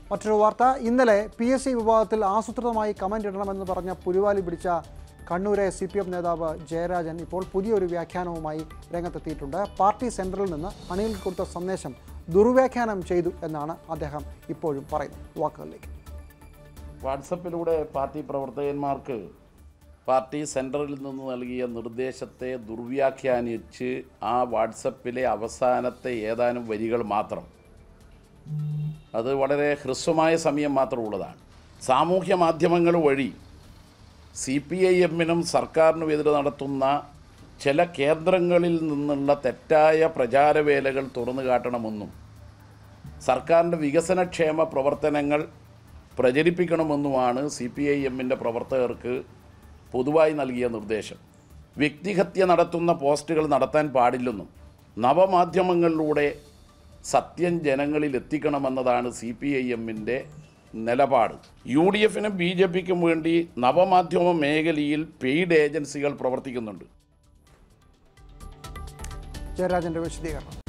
മറ്റൊരു വാർത്ത ഇന്നലെ പി എസ് സി വിഭാഗത്തിൽ ആസൂത്രിതമായി കമന്റ് ഇടണമെന്ന് പറഞ്ഞ പുലിവാലി പിടിച്ച കണ്ണൂരെ സി പി എം നേതാവ് ജയരാജൻ ഇപ്പോൾ പുതിയൊരു വ്യാഖ്യാനവുമായി രംഗത്തെത്തിയിട്ടുണ്ട് പാർട്ടി സെൻട്രലിൽ നിന്ന് അണിയിൽ കൊടുത്ത സന്ദേശം ദുർവ്യാഖ്യാനം ചെയ്തു എന്നാണ് അദ്ദേഹം ഇപ്പോഴും പറയുന്നത് വാക്കുകളിലേക്ക് വാട്സപ്പിലൂടെ പാർട്ടി പ്രവർത്തകന്മാർക്ക് പാർട്ടി സെൻറ്ററിൽ നിന്ന് നൽകിയ നിർദ്ദേശത്തെ ദുർവ്യാഖ്യാനിച്ച് ആ വാട്സപ്പിലെ അവസാനത്തെ ഏതാനും വരികൾ മാത്രം അത് വളരെ ഹ്രസ്വമായ സമയം മാത്രമുള്ളതാണ് സാമൂഹ്യ മാധ്യമങ്ങൾ വഴി സി പി ഐ എമ്മിനും സർക്കാരിനും എതിരെ നടത്തുന്ന ചില കേന്ദ്രങ്ങളിൽ നിന്നുള്ള തെറ്റായ പ്രചാരവേലകൾ തുറന്നു കാട്ടണമെന്നും സർക്കാരിൻ്റെ വികസനക്ഷേമ പ്രവർത്തനങ്ങൾ പ്രചരിപ്പിക്കണമെന്നുമാണ് സി പി ഐ എമ്മിൻ്റെ പ്രവർത്തകർക്ക് പൊതുവായി നൽകിയ നിർദ്ദേശം വ്യക്തിഹത്യ നടത്തുന്ന പോസ്റ്റുകൾ നടത്താൻ പാടില്ലെന്നും നവമാധ്യമങ്ങളിലൂടെ സത്യം ജനങ്ങളിൽ എത്തിക്കണമെന്നതാണ് സി പി ഐ എമ്മിൻ്റെ നിലപാട് യു ഡി എഫിനും ബി ജെ പിക്കും വേണ്ടി നവമാധ്യമ മേഖലയിൽ പെയ്ഡ് ഏജൻസികൾ പ്രവർത്തിക്കുന്നുണ്ട് ജയരാജന്റെ വിശദീകരണം